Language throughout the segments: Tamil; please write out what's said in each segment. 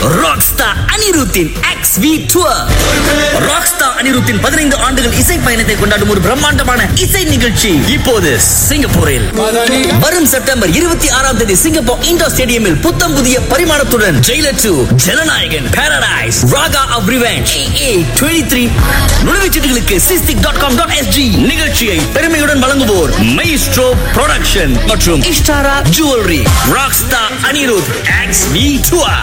ராக்ஸ்டார் அனிருத்தின் எக்ஸ் வி டூர் ராக்ஸ்டார் அனிருத்தின் பதினைந்து ஆண்டுகள் இசை பயணத்தை கொண்டாடும் ஒரு பிரம்மாண்டமான இசை நிகழ்ச்சி இப்போது சிங்கப்பூரில் வரும் செப்டம்பர் இருபத்தி ஆறாம் தேதி சிங்கப்பூர் இண்டோர் ஸ்டேடியமில் புத்தம் புதிய பரிமாணத்துடன் Jailer two Jananayagan paradise Raga of revenge A twenty three நுழைவுச்சீட்டுகளுக்கு Sistic dot com dot SG நிகழ்ச்சியை பெருமையுடன் வழங்குவோர் மைஸ்ட்ரோ ப்ரொடக்ஷன் மற்றும் Ishtaara jewellery rockstar Anirudh X V tour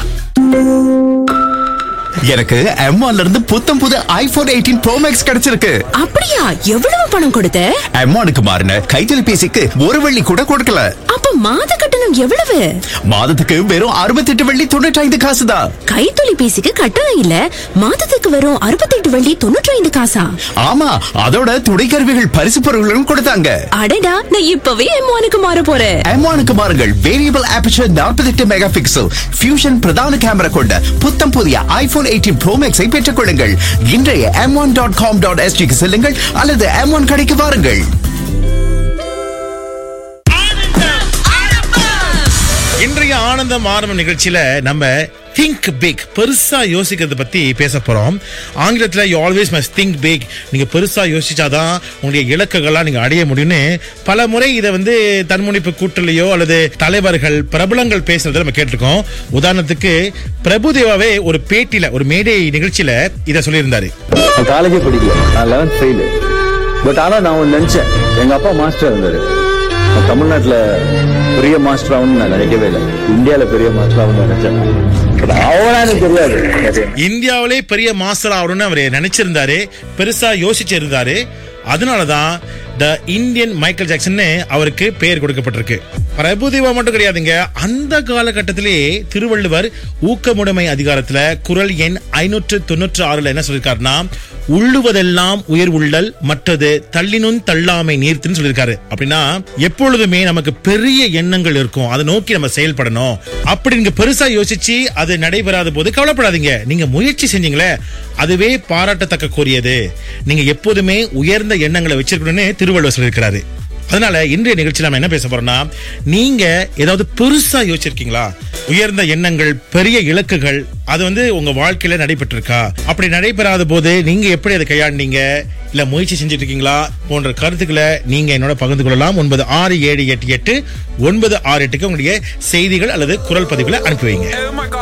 எனக்கு M1 ல இருந்து புத்தம் புது ஐபோன் எயிட்டீன் ப்ரோ மேக்ஸ் கிடைச்சிருக்கு அப்படியா எவ்வளவு பணம் கொடுத்த M1க்கு மாறின கைத்தொலைபேசிக்கு ஒரு வெள்ளி கூட கொடுக்கல அப்ப மாத கட்டணம் எவ்வளவு மாதத்துக்கு வெறும் அறுபத்தெட்டு வெள்ளி தொண்ணூற்றி ஐந்து காசு தான் கைத்தொலைபேசிக்கு கட்டணம் இல்ல மாதத்துக்கு வரும் அறுபத்தெட்டு வள்ளி தொண்ணூற்றி ஐந்து காசா ஆமா அதோட துணை கருவிகள் பரிசு பொருட்களும் கொடுத்தாங்க அடடா நான் இப்பவே எம்மானுக்கு மாற போறேன் M1க்கு மாறுங்கள் variable aperture 48 mega pixel fusion பிரதான கேமரா கொண்ட புத்தம் புதிய ஐபோன் எயிட்டீன் ப்ரோ மேக்ஸை பெற்றுக் கொள்ளுங்கள் இன்றைய M one dot com dot எஸ்டிக்கு செல்லுங்கள் அல்லது எம் ஒன் கடைக்கு வாருங்கள் இன்றைய ஆனந்தம் ஆரம்ப நிகழ்ச்சியில நம்ம திங்க் பிக் பெருசா யோசிக்கிறத பத்தி பேச போறோம் ஆங்கிலத்துல you always must think big நீங்க பெருசா யோசிச்சாதான் உங்களுடைய இலக்குகள்லாம் நீங்க அடைய முடியும்னு பல முறை இதை வந்து தன்முனைப்பு கூட்டலையோ அல்லது தலைவர்கள் பிரபலங்கள் பேசுறதை நம்ம கேட்டிருக்கோம் உதாரணத்துக்கு பிரபுதேவாவே ஒரு பேட்டியில ஒரு மேடை நிகழ்ச்சியில இதை சொல்லியிருந்தாரு நான் காலேஜே படிக்கல நான் லெவன்த் ஃபெயிலு பட் ஆனா நான் ஒன்று நினைச்சேன் எங்க அப்பா மாஸ்டர் இருந்தாரு நான் தமிழ்நாட்டுல பெரிய மாஸ்டர் ஆகணும்னு நான் நினைக்கவே இல்லை இந்தியால பெரிய மாஸ்டர் ஆகணும்னு நினைச்சேன் பட் அவனா எனக்கு தெரியாது இந்தியாவிலே பெரிய மாஸ்டர் ஆகணும்னு அவர் நினைச்சிருந்தாரு பெருசா யோசிச்சிருந்தாரு அதனாலதான் த இந்தியன் மைக்கேல் ஜாக்சன் அவருக்கு பெயர் கொடுக்கப்பட்டிருக்கு பிரபுதேவா மட்டும் கிடையாதுங்க அந்த காலகட்டத்திலே திருவள்ளுவர் ஊக்கமுடைமை அதிகாரத்துல குரல் எண் ஐநூற்று தொண்ணூற்று ஆறுல என்ன சொல்லிருக்காருன்னா உள்ளுவதெல்லாம் உயர் உள்ளல் மற்றது தள்ளினும் தள்ளாமை நீர்த்துன்னு சொல்லியிருக்காரு அப்படின்னா எப்பொழுதுமே நமக்கு பெரிய எண்ணங்கள் இருக்கும் அதை நோக்கி நம்ம செயல்படணும் அப்படி நீங்க பெருசா யோசிச்சு அது நடைபெறாத போது கவலைப்படாதீங்க நீங்க முயற்சி செஞ்சீங்களே அதுவே பாராட்டத்தக்க கூறியது நீங்க எப்போதுமே உயர்ந்த எண்ணங்களை வச்சிருக்கணும்னு திருவள்ளுவர் சொல்லியிருக்கிறாரு அதனால இன்றைய நிகழ்ச்சியில் நம்ம என்ன பேச போறோம்னா நீங்க ஏதாவது பெருசா யோசிச்சிருக்கீங்களா உயர்ந்த எண்ணங்கள் பெரிய இலக்குகள் அது வந்து உங்க வாழ்க்கையில நடைபெற்றிருக்கா அப்படி நடைபெறாத போது நீங்க எப்படி அதை கையாண்டீங்க இல்ல முயற்சி செஞ்சுட்டு இருக்கீங்களா போன்ற கருத்துக்களை நீங்க என்னோட பகிர்ந்து கொள்ளலாம் ஒன்பது ஆறு ஏழு எட்டு எட்டு ஒன்பது ஆறு எட்டுக்கு உங்களுடைய செய்திகள் அல்லது குரல் பதிவுகளை அனுப்பி வைங்க